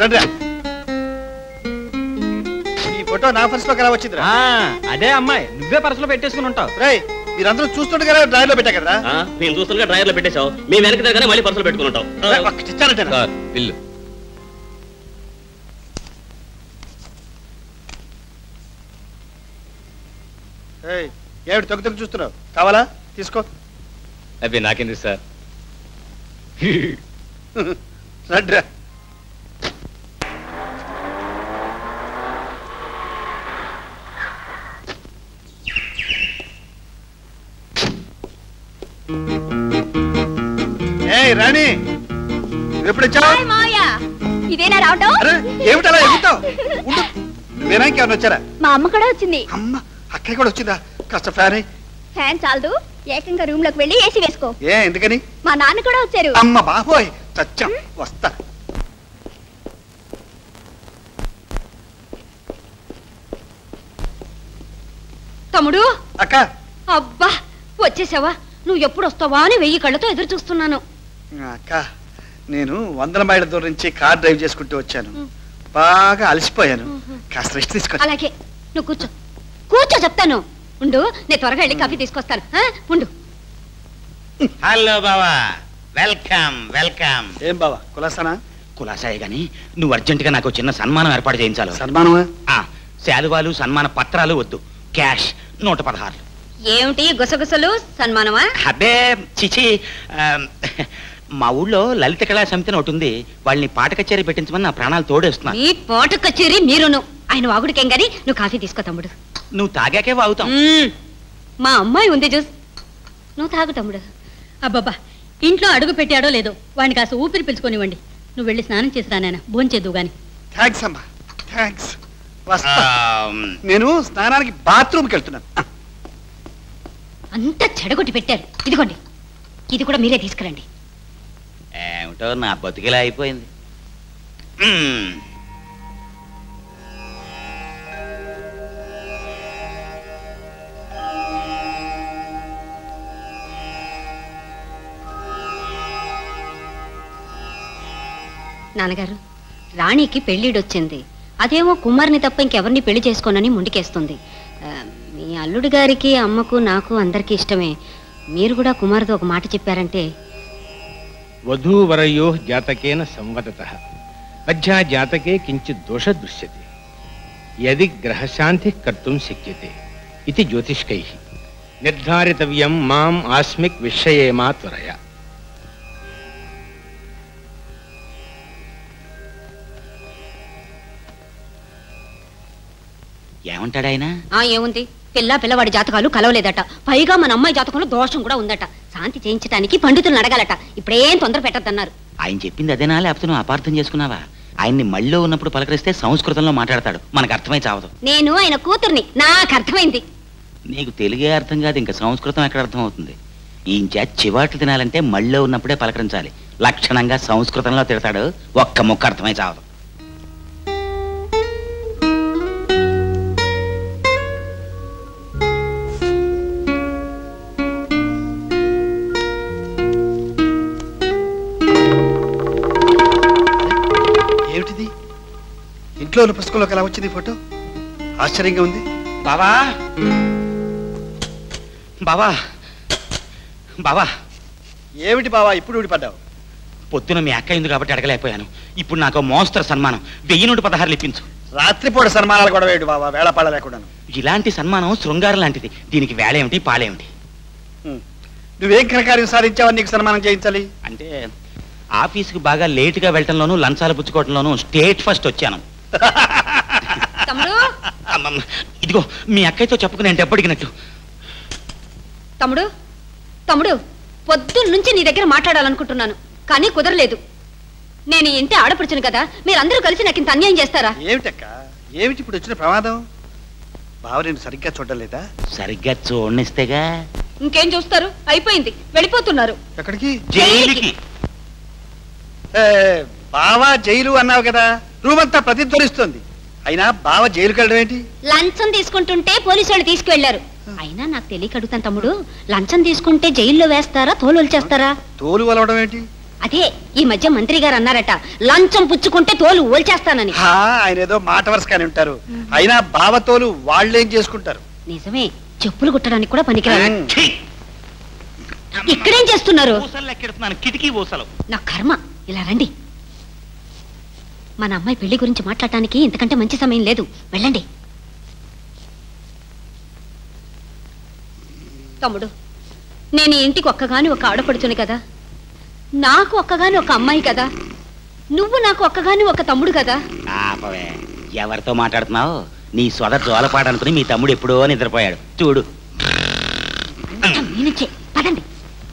రండి రా. ఈ ఫోటో నా ఫస్ట్ లోకి ఎలా వచ్చిందిరా ఆ, అదే అమ్మాయి నువ్వే పర్సులో పెట్టేసుకుని ఉంటావు రేయ్ మీరందరూ చూస్తుండగా డ్రైవ్ లో పెట్టా కదరా ఆ, నేను చూస్తుండగా డ్రైవర్ లో పెట్టేశావు మేము వెనక దగ్గర మళ్ళీ పర్సులు పెట్టుకుని ఉంటాం రేయ్, ఒక్క ఇచ్చానంటేనా? సార్ బిల్లు ఏయ్, ఏమిటి తొక్కి తొక్కి చూస్తున్నావు కావాలా తీసుకో అవి నాకేంది సార్ రండి రా. ఏయ్ రాణి నువ్వు ఎప్పుడు వచ్చావు హాయ్ మావయ్య ఇదేనా రావటం అరే ఏమిటి అలా ఎగుతావు ఉండు నువ్వేనా ఇంకేమన్నా వచ్చారా మా అమ్మ కూడా వచ్చింది అమ్మ అక్కయ్య కూడా వచ్చిందా కాస్త ఫ్యాన్ అయ్యి. ఫ్యాన్ చాలదు ఏకంగా రూమ్ లోకి వెళ్ళి ఏసీ వేసుకో ఏ ఎందుకని మా నాన్న కూడా వచ్చారు అమ్మ బాబోయ్ చచ్చాం వస్తా తమ్ముడు అక్క అబ్బా వచ్చేసావా నువ్వు ఎప్పుడు వస్తావా అని వెయ్యి కళ్ళతో ఎదురు చూస్తున్నాను అక్క నేను వందల మైళ్ళ దూరం నుంచి కార్ డ్రైవ్ చేసుకుంటూ వచ్చాను బాగా అలసిపోయాను కాస్త రెస్ట్ తీసుకో అలాగే నువ్వు కూర్చో కూర్చో చెప్తాను ఉండు నేను త్వరగా వెళ్ళి కాఫీ తీసుకొస్తాను ఆ? ఉండు హలో బావా వెల్కమ్ వెల్కమ్ ఏం బావా కులాసానా కులాసాయి గాని నువ్వు అర్జెంటుగా నాకు చిన్న సన్మానం ఏర్పాటు చేయించాలి సన్మానమా ఆ, శాలువాలు సన్మాన పత్రాలు వద్దు క్యాష్ నూట పదహారు ఏమిటి గుసగుసలు సన్మానమా అబ్బే చిచి ఆ, మా ఊళ్ళో లలిత కళా సమితి ఒకటి ఉంది వాళ్ళని పాట కచేరీ పెట్టించమని నా ప్రాణాలు తోడేస్తున్నా నీ పాట కచేరి మీరును ఆయన వాగుడికేం గాని నువ్వు కాఫీ తీసుకో తమ్ముడు నువ్వు తాగాకే వాగుతాం మ్మ్. మా అమ్మాయి ఉంది చూస్ నువ్వు తాగు తమ్ముడు అబ్బబ్బా ఇంట్లో అడుగు పెట్టాడో లేదో వాడిని కాస్త ఊపిరి పిలుచుకొనివ్వండి నువ్వు వెళ్ళి స్నానం చేసి రానాయన భోంచేద్దు గాని థ్యాంక్స్ అమ్మా థ్యాంక్స్ వస్తా నేను స్నానానికి బాత్రూమ్కి వెళ్తున్నాను అంతా చెడగొట్టి పెట్టారు ఇదిగోండి ఇది కూడా మీరే తీసుకురండి ఏమిటో నా బతికిలా అయిపోయింది మ్మ్. నాన్నగారు రాణికి పెళ్ళిడొచ్చింది అదేమో కుమార్ని తప్ప ఇంకెవరిని పెళ్లి చేసుకోనని ముందుకేస్తుంది ఆ, మీ అల్లుడి గారికి అమ్మకు నాకు అందరికీ ఇష్టమే మీరు కూడా కుమార్తో ఒక మాట చెప్పారంటే వధూవరయో జాతకేన సంవదత అధ్యా జాతకే కించిత్ దోష దృశ్యతే యది గ్రహశాంతి కర్తుం శక్యతే ఇది జ్యోతిష్కై నిర్ధారితవ్యం మాం ఆస్మిక్ విషయేమా త్వరయా ఏమంటాడు ఆయన ఆ ఏముంది పిల్ల పిల్లవాడి జాతకాలు కలవలేదట పైగా మన అమ్మాయి జాతకంలో దోషం కూడా ఉందట శాంతి చేయించడానికి పండితులను అడగాలట ఇప్పుడేం తొందర పెట్టద్దన్నారు ఆయన చెప్పింది అదేనా లేకపోతే నువ్వు అపార్థం చేసుకున్నావా ఆయన్ని మళ్ళీ ఉన్నప్పుడు పలకరిస్తే సంస్కృతంలో మాట్లాడతాడు మనకు అర్థమై చావదు నేను ఆయన కూతుర్ని నాకు అర్థమైంది నీకు తెలుగే అర్థం కాదు ఇంకా సంస్కృతం ఎక్కడ అర్థం అవుతుంది ఈయన చేత చివాట్లు తినాలంటే మళ్ళీ ఉన్నప్పుడే పలకరించాలి లక్షణంగా సంస్కృతంలో తిడతాడు ఒక్క ముక్క అర్థమై చావదు ఏమిటిది ఇంట్లో ఉన్న పుస్తకంలోకి ఎలా వచ్చింది ఈ ఫోటో ఆశ్చర్యంగా ఉంది బావా బావా బావా ఏమిటి బావా ఇప్పుడు ఊడిపడ్డావు పొద్దున మీ అక్క ఉంది కాబట్టి అడగలేకపోయాను ఇప్పుడు నాకు మోస్తరు సన్మానం వెయ్యి నూట పదహారులు ఇప్పించు రాత్రిపూట సన్మానాలు కూడా వేయడు బావా వేళ పాడ లేకుండాను ఇలాంటి సన్మానం శృంగారం లాంటిది దీనికి వేళేమిటి పాలేమిటి నువ్వేం ఘనకార్యం సాధించావని నీకు సన్మానం చేయించాలి అంటే ఆఫీసుకు బాగా లేటుగా వెళ్ళటంలోనూ లంచాలు పుచ్చుకోవటంలోనూ స్టేట్ ఫస్ట్ వచ్చాను తమ్ముడు అమ్మమ్మ, ఇదిగో మీ అక్కయ్యతో చెప్పుకుని నేను దెబ్బడిగినట్టు తమ్ముడు తమ్ముడు పొద్దున్న నుంచి నీ దగ్గర మాట్లాడాలనుకుంటున్నాను కానీ కుదరలేదు నేను ఈ ఇంటి ఆడపడుచును కదా మీరందరూ కలిసి నాకు ఇంత అన్యాయం చేస్తారా ఏమిటక్క ఏమిటి ఇప్పుడు వచ్చిన ప్రమాదం బావ నేను సరిగ్గా చూడలేదా సరిగ్గా చూడనిస్తేగా ఇంకేం చూస్తారు అయిపోయింది వెళ్ళిపోతున్నారు ఎక్కడికి జైలుకి ఏ, బావ జైలు అన్నావు కదా రూమ్ అంతా ప్రతిధ్వనిస్తుంది అయినా బావ జైలుకి వెళ్ళడం ఏంటి లంచం తీసుకుంటుంటే పోలీసు వాళ్ళు తీసుకువెళ్లారు అయినా నాకు తెలియక అడుగుతాను తమ్ముడు లంచం తీసుకుంటే జైల్లో వేస్తారా తోలు చేస్తారా తోలు వలవడం ఏంటి అదే ఈ మధ్య మంత్రి గారు అన్నారట లంచం పుచ్చుకుంటే తోలు ఓల్చేస్తానని హా, ఆయన ఏదో మాట వరుసగానే ఉంటారు అయినా బావతోలు వాళ్ళేం చేసుకుంటారు నిజమే చెప్పులు కుట్టడానికి కూడా పనికిరాదు ఉమ్. ఛీ! ఇక్కడేం చేస్తున్నారు ఊసలు లెక్కెడుతున్నాను కిటికీ ఊసలు నా కర్మ ఇలా రండి మన అమ్మాయి పెళ్లి గురించి మాట్లాడటానికి ఇంతకంటే మంచి సమయం లేదు వెళ్ళండి తమ్ముడు నేను ఈ ఇంటికి ఒక్కగాని ఒక ఆడపడుచుని కదా నాకు ఒక్కగాని ఒక అమ్మాయి కదా నువ్వు నాకు ఒక్కగాని ఒక తమ్ముడు కదా ఆపవే ఎవరితో మాట్లాడుతున్నావు నీ సొద జోలపాట అనుకుని మీ తమ్ముడు ఎప్పుడో నిద్రపోయాడు చూడు నేనిచ్చే పదండి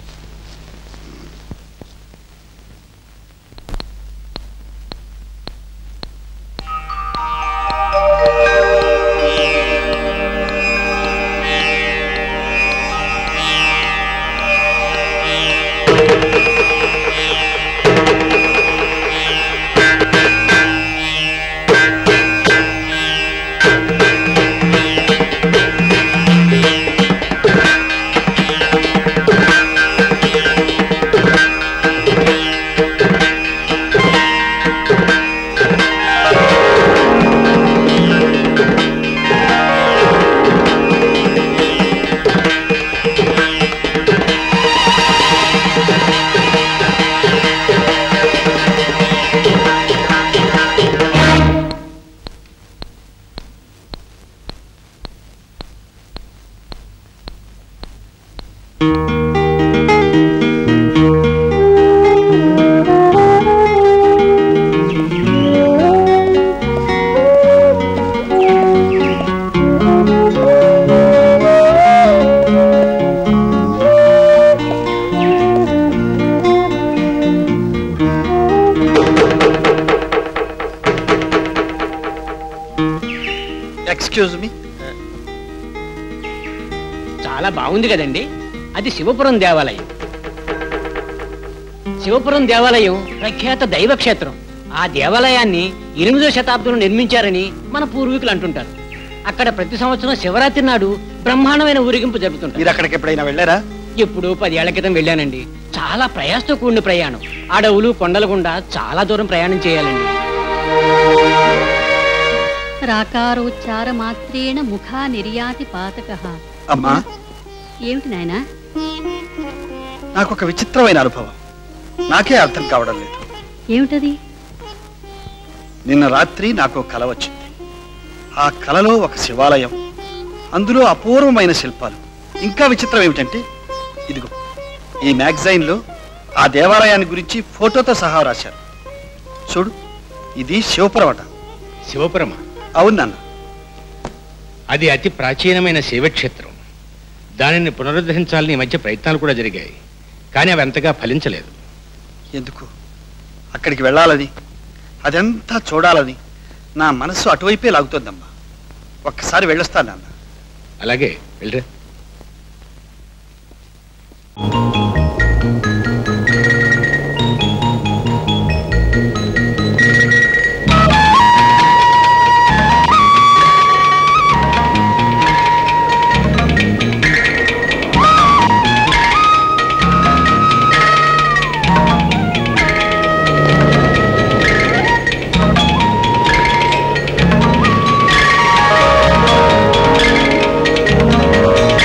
ఎక్స్క్యూజ్ మీ చాలా బాగుంది కదండి అది శివపురం దేవాలయం శివపురం దేవాలయం ప్రఖ్యాత దైవ క్షేత్రం ఆ దేవాలయాన్ని ఎనిమిదో శతాబ్దంలో నిర్మించారని మన పూర్వీకులు అంటుంటారు అక్కడ ప్రతి సంవత్సరం శివరాత్రి నాడు బ్రహ్మాండమైన ఊరేగింపు జరుపుతుంటారు మీరు అక్కడికి ఎప్పుడైనా వెళ్ళారా ఎప్పుడో పదేళ్ల క్రితం వెళ్ళానండి చాలా ప్రయాసతో కూడిన ప్రయాణం అడవులు కొండల గుండా చాలా దూరం ప్రయాణం చేయాలండి రాకారోచ్చార మాత్రేణ ముఖా నిర్యాతి పాతక అమ్మా ఏమిటి నాయనా నాకు ఒక విచిత్రమైన అనుభవం నాకే అర్థం కావడం లేదు ఏమిటది నిన్న రాత్రి నాకు కల వచ్చింది ఆ కలలో ఒక శివాలయం అందులో అపూర్వమైన శిల్పాలు ఇంకా విచిత్రం ఏమిటంటే ఇదిగో ఈ మ్యాగజైన్లో ఆ దేవాలయాన్ని గురించి ఫోటోతో సహా రాశారు చూడు ఇది శివపురమట శివపురమ అవును నాన్న అది అతి ప్రాచీనమైన శైవక్షేత్రం దానిని పునరుద్ధరించాలని ఈ మధ్య ప్రయత్నాలు కూడా జరిగాయి కానీ అవి అంతగా ఫలించలేదు ఎందుకు అక్కడికి వెళ్ళాలని అదంతా చూడాలని నా మనస్సు అటువైపే లాగుతోందమ్మా ఒక్కసారి వెళ్ళొస్తాను నాన్న అలాగే వెళ్ళరా ఆ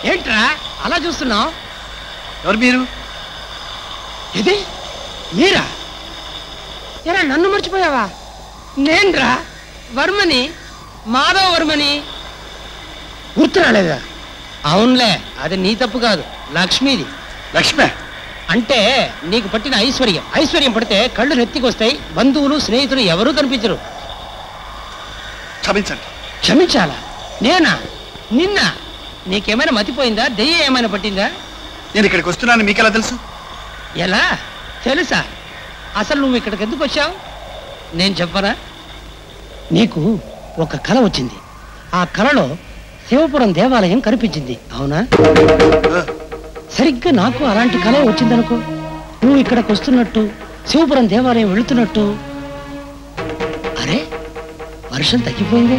ఏంట్రా అలా చూస్తున్నావు ఎవరు మీరు ఇది మీరా ఎరా నన్ను మర్చిపోయావా నేన్రా వర్మని మాధవ వర్మని గుర్తు రాలేదా అవునులే అది నీ తప్పు కాదు లక్ష్మిది లక్ష్మే అంటే నీకు పట్టిన ఐశ్వర్యం ఐశ్వర్యం పడితే కళ్ళు నెత్తికి వస్తాయి బంధువులు స్నేహితులు ఎవరూ కనిపించరు క్షమించండి క్షమించాలా నేనా నిన్న నీకేమైనా మతిపోయిందా దెయ్యం ఏమైనా పట్టిందా నేను ఇక్కడికి వస్తున్నాను మీకెలా తెలుసు ఎలా తెలుసా అసలు నువ్వు ఇక్కడికి ఎందుకు వచ్చావు నేను చెప్పరా నీకు ఒక కళ వచ్చింది ఆ కళలో శివపురం దేవాలయం కనిపించింది అవునా ఆ, సరిగ్గా నాకు అలాంటి కళ వచ్చిందనుకో నువ్వు ఇక్కడికి వస్తున్నట్టు శివపురం దేవాలయం వెళుతున్నట్టు అరే వర్షం తగ్గిపోయింది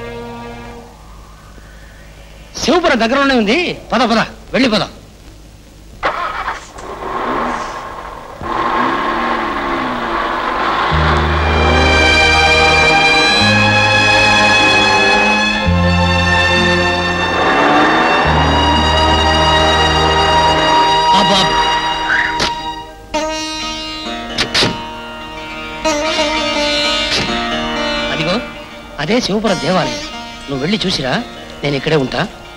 శివపురం దగ్గరలోనే ఉంది పద పద వెళ్ళి పద అబ్బా అదిగో అదే శివపురం దేవాలయం నువ్వు వెళ్ళి చూసిరా నేను ఇక్కడే ఉంటా